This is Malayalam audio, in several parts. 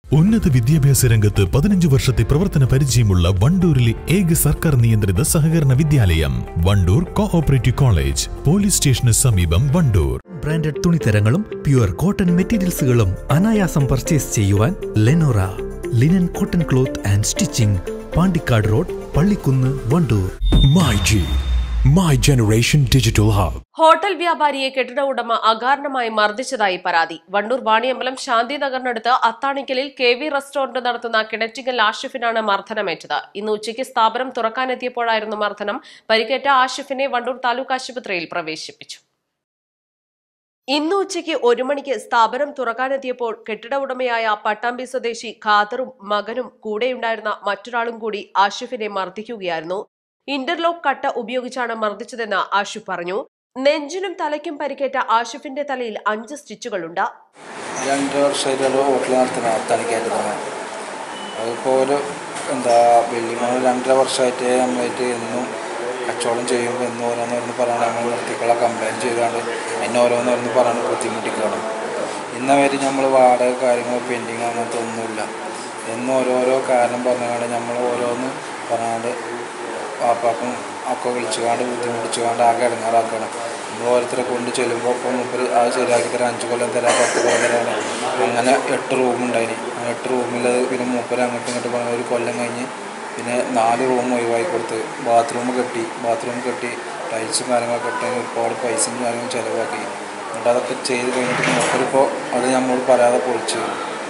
ഉന്നത വിദ്യാഭ്യാസ രംഗത്ത് പതിനഞ്ച് വർഷത്തെ പ്രവർത്തന പരിചയമുള്ള വണ്ടൂരിലെ ഏക സർക്കാർ നിയന്ത്രിത സഹകരണ വിദ്യാലയം വണ്ടൂർ കോഓപ്പറേറ്റീവ് കോളേജ് പോലീസ് സ്റ്റേഷന് സമീപം വണ്ടൂർ ബ്രാൻഡഡ് തുണിത്തരങ്ങളും പ്യുവർ കോട്ടൺ മെറ്റീരിയൽസുകളും അനായാസം പർച്ചേസ് ചെയ്യുവാൻ Lenora linen cotton cloth and stitching Pandikkad road Pallikkunnu Wandoor My G, My Generation Digital Hub. Hotel വ്യാപാരിയെ കെട്ടിട ഉടമ അകാരണമായി മർദ്ദിച്ചതായി പരാതി വണ്ടൂർ വാണിയമ്പലം ശാന്തിനഗറിനടുത്ത് അത്താണിക്കലിൽ കെ വി റെസ്റ്റോറന്റ് നടത്തുന്ന കിണറ്റിക്കൽ ആഷിഫിനാണ് മർദ്ദനമേറ്റത് ഇന്ന് ഉച്ചയ്ക്ക് സ്ഥാപനം തുറക്കാനെത്തിയപ്പോഴായിരുന്നു മർദ്ദനം പരിക്കേറ്റ ആഷിഫിനെ വണ്ടൂർ താലൂക്ക് ആശുപത്രിയിൽ പ്രവേശിപ്പിച്ചു ഇന്ന് ഉച്ചയ്ക്ക് ഒരു മണിക്ക് സ്ഥാപനം തുറക്കാനെത്തിയപ്പോൾ കെട്ടിട ഉടമയായ പട്ടാമ്പി സ്വദേശി ഖാദറും മകനും കൂടെയുണ്ടായിരുന്ന മറ്റൊരാളും കൂടി ആഷിഫിനെ മർദ്ദിക്കുകയായിരുന്നു ഇന്റർലോക്ക് കട്ട ഉപയോഗിച്ചാണ് മർദ്ദിച്ചതെന്ന് ആഷിഫ് പറഞ്ഞു നെഞ്ചിനും തലയ്ക്കും പരിക്കേറ്റ ആഷിഫിന്റെ തലയിൽ അഞ്ച് സ്റ്റിച്ചുകളുണ്ട് രണ്ട് വർഷമായിട്ടുള്ള ഹോട്ടൽ നടത്തുന്ന തനിക്കായിട്ട് അതിപ്പോൾ ഒരു എന്താ വെള്ളിമണ രണ്ടര വർഷമായിട്ട് നമ്മളായിട്ട് എന്നും കച്ചവടം ചെയ്യുമ്പോൾ എന്നും ഓരോന്നോരോന്ന് പറയണം നമ്മൾ നിർത്തിക്കള കംപ്ലയിൻറ്റ് ചെയ്തുകൊണ്ട് എന്നെ ഓരോന്നോരോന്ന് പറയണം ബുദ്ധിമുട്ടിക്കണം ഇന്ന വരെ നമ്മൾ വാടക കാര്യങ്ങൾ പെൻഡിങ് അങ്ങനത്തെ ഒന്നുമില്ല എന്നും ഓരോരോ കാരണം പറഞ്ഞുകൊണ്ട് നമ്മൾ ഓരോന്ന് പറയാണ്ട് വാപ്പാക്കും ഒക്കെ വിളിച്ചുകൊണ്ട് ബുദ്ധിമുട്ടിച്ചുകൊണ്ട് ആകെ ഇടങ്ങാറാക്കണം നമ്മൾ ഓരോരുത്തരെ കൊണ്ട് ചെല്ലുമ്പോൾ ഇപ്പോൾ മുപ്പത് അത് ശരിയാക്കി തരാം അഞ്ച് കൊല്ലം തരാം പത്ത് കൊല്ലം തരാം അങ്ങനെ എട്ട് റൂം ഉണ്ടായിന് ആ എട്ട് റൂമിൽ പിന്നെ മൂപ്പര് അങ്ങോട്ടും ഇങ്ങോട്ടും പറഞ്ഞ ഒരു കൊല്ലം കഴിഞ്ഞ് പിന്നെ നാല് റൂം ഒഴിവായി കൊടുത്ത് ബാത്റൂം കെട്ടി ബാത്റൂം കെട്ടി ടൈൽസും കാര്യങ്ങളൊക്കെ കെട്ടി ഒരുപാട് പൈസയും കാര്യങ്ങളും ചിലവാക്കി എന്നിട്ട് അതൊക്കെ ചെയ്ത് കഴിഞ്ഞിട്ട് മൂപ്പരിപ്പോൾ അത് നമ്മളോട് പറയാതെ പൊളിച്ച്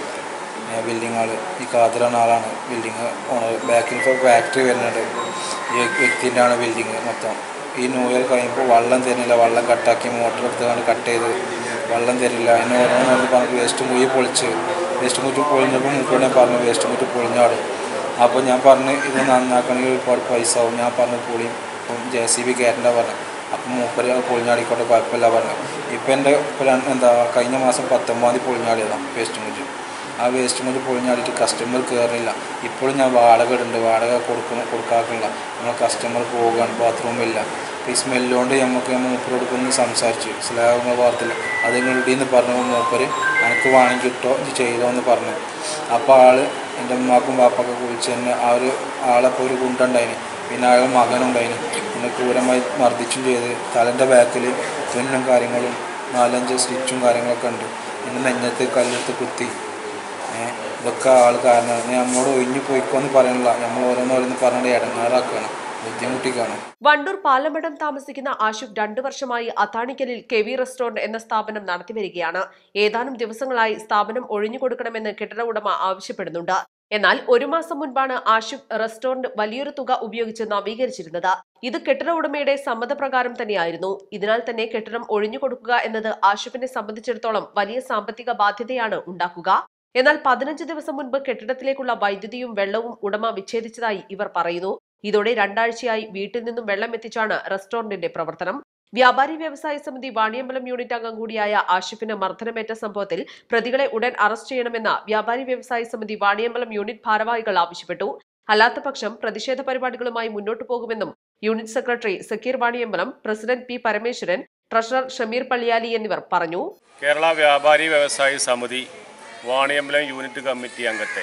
ബിൽഡിംഗ് ആൾ ഈ കാതിരാണ് ആളാണ് ബിൽഡിങ് ഓണർ ബാക്കിൽ ഇപ്പോൾ ഫാക്ടറി വരുന്നുണ്ട് ഈ വ്യക്തിൻ്റെ ആണ് ബിൽഡിങ് മൊത്തം ഈ ന്യൂ ഇയർ കഴിയുമ്പോൾ വെള്ളം തരുന്നില്ല വെള്ളം കട്ടാക്കി മോട്ടർ എടുത്തുകൊണ്ട് കട്ട് ചെയ്ത് വെള്ളം തരില്ല അതിന് ഓരോന്ന് പറഞ്ഞ് വേസ്റ്റ് മുഴി പൊളിച്ച് വേസ്റ്റ് മുറ്റി പൊളിഞ്ഞപ്പോൾ മുപ്പോടെ പറഞ്ഞു വേസ്റ്റ് മുറ്റി പൊളിഞ്ഞാടും അപ്പോൾ ഞാൻ പറഞ്ഞ് ഇത് നന്നാക്കണമെങ്കിൽ ഒരുപാട് പൈസ ആവും ഞാൻ പറഞ്ഞു പൊളിയും ഇപ്പം ജെ സി ബി കയറ്റേണ്ട പറഞ്ഞു അപ്പം മൂപ്പര് അത് പൊളിഞ്ഞാടിക്കോട്ടെ കുഴപ്പമില്ല പറഞ്ഞു ഇപ്പം എൻ്റെ ഇപ്പോൾ രണ്ട് എന്താ കഴിഞ്ഞ മാസം പത്തൊമ്പതാം തീയതി പൊളിഞ്ഞാടിയതാണ് വേസ്റ്റ് മുറ്റി ആ വേസ്റ്റ് മുറ്റി പൊളിഞ്ഞാടിയിട്ട് കസ്റ്റമർ കയറുന്നില്ല ഇപ്പോഴും ഞാൻ വാടക ഇടുന്നുണ്ട് വാടക കൊടുക്കണം കൊടുക്കാറില്ല നമ്മൾ കസ്റ്റമർ പോവുകയാണ് ബാത്റൂമില്ല അപ്പോൾ ഈ സ്മെല്ലുകൊണ്ട് നമുക്ക് നമ്മൾ മൂപ്പർ കൊടുക്കുന്നു സംസാരിച്ചു സ്ലാബ് വാർത്തില്ല അത് ഇടീന്ന് പറഞ്ഞപ്പോൾ മൂപ്പര് എനിക്ക് വേണമെങ്കിൽ കിട്ടോ ഇത് ചെയ്തോ എന്ന് പറഞ്ഞു അപ്പോൾ ആള് എൻ്റെ ഉമ്മാക്കും പാപ്പൊക്കെ കുളിച്ച് തന്നെ ആ ഒരു ആളപ്പോൾ ഒരു ഗുണ്ടുണ്ടായിന് പിന്നെ അയാൾ മകനുണ്ടായിന് പിന്നെ ക്രൂരമായി മർദ്ദിച്ചും ചെയ്ത് തലൻ്റെ ബാക്കിൽ തുന്നും കാര്യങ്ങളും നാലഞ്ച് സ്റ്റിച്ചും കാര്യങ്ങളൊക്കെ ഉണ്ട് പിന്നെ നെഞ്ഞത്ത് കല്ലെടുത്ത് കുത്തി ഏഹ് ഇതൊക്കെ ആൾ കാരണമാണ് ഞാൻ നമ്മോട് ഒഴിഞ്ഞു പോയിക്കോന്ന് പറയണില്ല നമ്മൾ ഓരോന്നോരോന്ന് പറഞ്ഞിട്ട് ഇടങ്ങാറാക്കുകയാണ് ബുദ്ധിമുട്ടിക്കാണ് വണ്ടൂർ പാലമടം താമസിക്കുന്ന ആഷിഫ് രണ്ടു വർഷമായി അത്താണിക്കലിൽ കെ വി റെസ്റ്റോറന്റ് എന്ന സ്ഥാപനം നടത്തിവരികയാണ് ഏതാനും ദിവസങ്ങളായി സ്ഥാപനം ഒഴിഞ്ഞുകൊടുക്കണമെന്ന് കെട്ടിട ഉടമ ആവശ്യപ്പെടുന്നുണ്ട് എന്നാൽ ഒരു മാസം മുൻപാണ് ആഷിഫ് റെസ്റ്റോറന്റ് വലിയൊരു തുക ഉപയോഗിച്ച് നവീകരിച്ചിരുന്നത് ഇത് കെട്ടിട ഉടമയുടെ സമ്മതപ്രകാരം തന്നെയായിരുന്നു ഇതിനാൽ തന്നെ കെട്ടിടം ഒഴിഞ്ഞുകൊടുക്കുക എന്നത് ആഷിഫിനെ സംബന്ധിച്ചിടത്തോളം വലിയ സാമ്പത്തിക ബാധ്യതയാണ് ഉണ്ടാക്കുക എന്നാൽ പതിനഞ്ച് ദിവസം മുൻപ് കെട്ടിടത്തിലേക്കുള്ള വൈദ്യുതിയും വെള്ളവും ഉടമ വിച്ഛേദിച്ചതായി ഇവർ പറയുന്നു ഇതോടെ രണ്ടാഴ്ചയായി വീട്ടിൽ നിന്നും വെള്ളം എത്തിച്ചാണ് റെസ്റ്റോറന്റിന്റെ പ്രവർത്തനം വ്യാപാരി വ്യവസായ സമിതി വാണിയമ്പലം യൂണിറ്റ് അംഗം കൂടിയായ ആഷിഫിന് മർദ്ദനമേറ്റ സംഭവത്തിൽ പ്രതികളെ ഉടൻ അറസ്റ്റ് ചെയ്യണമെന്ന് വ്യാപാരി വ്യവസായ സമിതി വാണിയമ്പലം യൂണിറ്റ് ഭാരവാഹികൾ ആവശ്യപ്പെട്ടു അല്ലാത്തപക്ഷം പ്രതിഷേധ പരിപാടികളുമായി മുന്നോട്ടു പോകുമെന്നും unit secretary Zakir Vaniyambalam president P Parameswaran treasurer Shameer Palliyali എന്നിവർ പറഞ്ഞു കേരള വ്യാപാരി വ്യവസായി സമിതി വാണിയമ്പലം യൂണിറ്റ് കമ്മിറ്റി അംഗത്തെ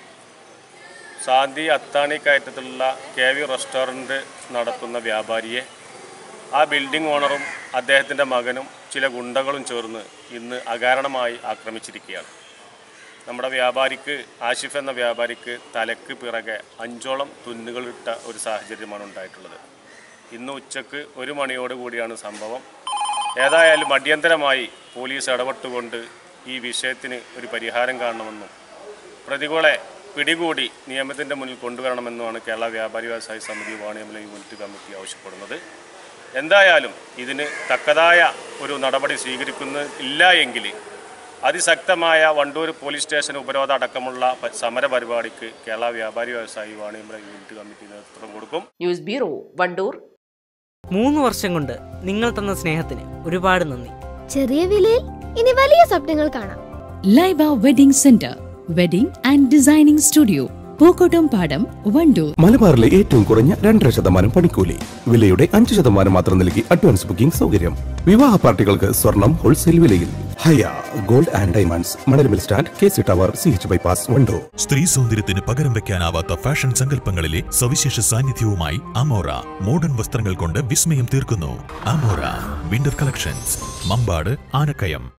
ശാന്തി അത്താണി കയറ്റത്തിലുള്ള കെ വി റെസ്റ്റോറൻറ്റ് നടത്തുന്ന വ്യാപാരിയെ ആ ബിൽഡിംഗ് ഓണറും അദ്ദേഹത്തിൻ്റെ മകനും ചില ഗുണ്ടകളും ചേർന്ന് ഇന്ന് അകാരണമായി ആക്രമിച്ചിരിക്കുകയാണ് നമ്മുടെ വ്യാപാരിക്ക് ആഷിഫ് എന്ന വ്യാപാരിക്ക് തലക്ക് പിറകെ അഞ്ചോളം തുന്നുകളിട്ട ഒരു സാഹചര്യമാണ് ഉണ്ടായിട്ടുള്ളത് ഇന്ന് ഉച്ചക്ക് ഒരു മണിയോട് കൂടിയാണ് സംഭവം ഏതായാലും അടിയന്തരമായി പോലീസ് ഇടപെട്ടുകൊണ്ട് ഈ വിഷയത്തിന് ഒരു പരിഹാരം കാണണമെന്നും പ്രതികളെ പിടികൂടി നിയമത്തിൻ്റെ മുന്നിൽ കൊണ്ടുവരണമെന്നുമാണ് കേരള വ്യാപാരി വ്യവസായ സമിതി വാണിയമ്പലം യൂണിറ്റ് കമ്മിറ്റി ആവശ്യപ്പെടുന്നത് എന്തായാലും ഇതിന് തക്കതായ ഒരു നടപടി സ്വീകരിക്കുന്നില്ല എങ്കിൽ അതിശക്തമായ വണ്ടൂർ പോലീസ് സ്റ്റേഷൻ ഉപരോധ അടക്കമുള്ള പ- സമര പരിപാടിക്ക് കേരള വ്യാപാരി വ്യവസായി വാണിയമ്പലം യൂണിറ്റ് കമ്മിറ്റി നേതൃത്വം കൊടുക്കും ന്യൂസ് ബ്യൂറോ വണ്ടൂർ മൂന്ന് വർഷം കൊണ്ട് നിങ്ങൾ തന്ന സ്നേഹത്തിന് ഒരുപാട് നന്ദി ചെറിയ വിലയിൽ ഇനി വലിയ സ്വപ്നങ്ങൾ കാണാം Laiba wedding centre wedding and designing studio Pookkottumpadam Wandoor മലബാറിലെ ഏറ്റവും കുറഞ്ഞ രണ്ടര ശതമാനം പണിക്കൂലി വിലയുടെ അഞ്ച് ശതമാനം മാത്രം നൽകി അഡ്വാൻസ് ബുക്കിംഗ് സൗകര്യം വിവാഹ പാർട്ടികൾക്ക് സ്വർണം ഹോൾസെയിൽ വിലയിൽ Haya gold and diamonds Manalmil stand K C tower C H bypass Wandoor സ്ത്രീ സൗന്ദര്യത്തിന് പകരം വെക്കാനാവാത്ത ഫാഷൻ സങ്കല്പങ്ങളിലെ സവിശേഷ സാന്നിധ്യവുമായി അമോറ മോഡേൺ വസ്ത്രങ്ങൾ കൊണ്ട് വിസ്മയം തീർക്കുന്നു Amora winter collections Mampad Anakkayam